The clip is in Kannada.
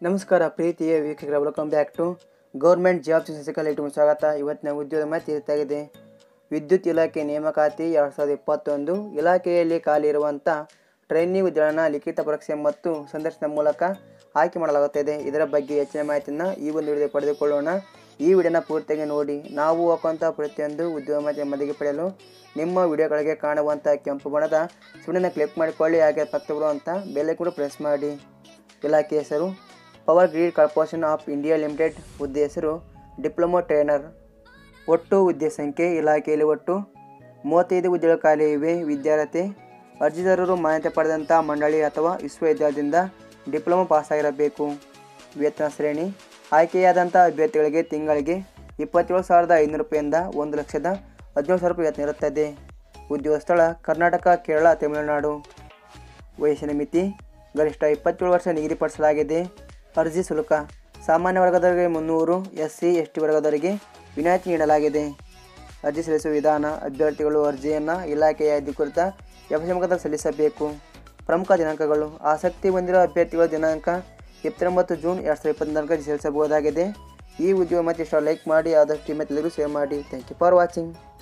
ನಮಸ್ಕಾರ ಪ್ರೀತಿಯ ವೀಕ್ಷಕರ welcome back to government job Shashikala YouTube ಸ್ವಾಗತ ಇವತ್ತಿನ ಉದ್ಯೋಗ ಮಾಹಿತಿ ಇರ್ತಾಗಿದೆ ವಿದ್ಯುತ್ ಇಲಾಖೆ ನೇಮಕಾತಿ ಎರಡು ಸಾವಿರದ ಇಪ್ಪತ್ತೊಂದು ಇಲಾಖೆಯಲ್ಲಿ ಖಾಲಿ ಇರುವಂಥ ಟ್ರೈನಿಂಗ್ ಹುದ್ದೆಗಳನ್ನು ಲಿಖಿತ ಪರೀಕ್ಷೆ ಮತ್ತು ಸಂದರ್ಶನ ಮೂಲಕ ಆಯ್ಕೆ ಮಾಡಲಾಗುತ್ತದೆ ಇದರ ಬಗ್ಗೆ ಹೆಚ್ಚಿನ ಮಾಹಿತಿಯನ್ನು ಈ ಒಂದು ವಿಡಿಯೋ ಪಡೆದುಕೊಳ್ಳೋಣ ಈ ವಿಡಿಯೋನ ಪೂರ್ತಿಯಾಗಿ ನೋಡಿ ನಾವು ಹಾಕುವಂಥ ಪ್ರತಿಯೊಂದು ಉದ್ಯೋಗ ಮಾಹಿತಿ ಮದಿಗೆ ಪಡೆಯಲು ನಿಮ್ಮ ವಿಡಿಯೋಗಳಿಗೆ ಕಾಣುವಂಥ ಕೆಂಪು ಬಣ್ಣದ ಸುಣ್ಣನ ಕ್ಲಿಕ್ ಮಾಡಿಕೊಳ್ಳಿ ಹಾಗೆ ಪಕ್ಕ ಬರುವಂಥ ಬೆಲೆ ಕೂಡ ಪ್ರೆಸ್ ಮಾಡಿ ಇಲಾಖೆ ಹೆಸರು power grid corporation of India limited ಹುದ್ದೆ ಹೆಸರು ಡಿಪ್ಲೊಮಾ ಟ್ರೈನರ್ ಒಟ್ಟು ಹುದ್ದೆ ಸಂಖ್ಯೆ ಇಲಾಖೆಯಲ್ಲಿ ಒಟ್ಟು ಮೂವತ್ತೈದು ಹುದ್ದೆಗಳು ಖಾಲಿ ಇವೆ ವಿದ್ಯಾರ್ಥಿ ಅರ್ಜಿದಾರರು ಮಾನ್ಯತೆ ಪಡೆದಂಥ ಮಂಡಳಿ ಅಥವಾ ವಿಶ್ವವಿದ್ಯಾಲಯದಿಂದ ಡಿಪ್ಲೊಮಾ ಪಾಸಾಗಿರಬೇಕು ವೇತನ ಶ್ರೇಣಿ ಆಯ್ಕೆಯಾದಂಥ ಅಭ್ಯರ್ಥಿಗಳಿಗೆ ತಿಂಗಳಿಗೆ ಇಪ್ಪತ್ತೇಳು ಸಾವಿರದ ಐನೂರು ರೂಪಾಯಿಂದ ಒಂದು ಲಕ್ಷದ ಹದಿನೇಳು ಸಾವಿರ ರೂಪಾಯಿ ವೇತನ ಇರುತ್ತದೆ ಉದ್ಯೋಗ ಸ್ಥಳ ಕರ್ನಾಟಕ ಕೇರಳ ತಮಿಳುನಾಡು ವಯಸ್ಸಿನ ಮಿತಿ ಗರಿಷ್ಠ ಇಪ್ಪತ್ತೇಳು ವರ್ಷ ನಿಗದಿಪಡಿಸಲಾಗಿದೆ ಅರ್ಜಿ ಶುಲ್ಕ ಸಾಮಾನ್ಯ ವರ್ಗದವರಿಗೆ ಮುನ್ನೂರು ಎಸ್ ಸಿ ಎಸ್ ಟಿ ವರ್ಗದವರಿಗೆ ವಿನಾಯಿತಿ ನೀಡಲಾಗಿದೆ ಅರ್ಜಿ ಸಲ್ಲಿಸುವ ವಿಧಾನ ಅಭ್ಯರ್ಥಿಗಳು ಅರ್ಜಿಯನ್ನು ಇಲಾಖೆಯ ಅಧಿಕೃತ ವೆಬ್ಸೈಟ್ ಸಲ್ಲಿಸಬೇಕು ಪ್ರಮುಖ ದಿನಾಂಕಗಳು ಆಸಕ್ತಿ ಹೊಂದಿರುವ ಅಭ್ಯರ್ಥಿಗಳ ದಿನಾಂಕ ಇಪ್ಪತ್ತೊಂಬತ್ತು ಜೂನ್ ಎರಡು ಸಾವಿರದ ಇಪ್ಪತ್ನಾಲ್ಕು ಸಲ್ಲಿಸಬಹುದಾಗಿದೆ ಈ ಉದ್ಯೋಗ ಮತ್ತೆ ಇಷ್ಟ ಲೈಕ್ ಮಾಡಿ ಆದಷ್ಟು ಮತ್ತೆ ಎಲ್ಲರಿಗೂ ಶೇರ್ ಮಾಡಿ ಥ್ಯಾಂಕ್ ಯು ಫಾರ್ ವಾಚಿಂಗ್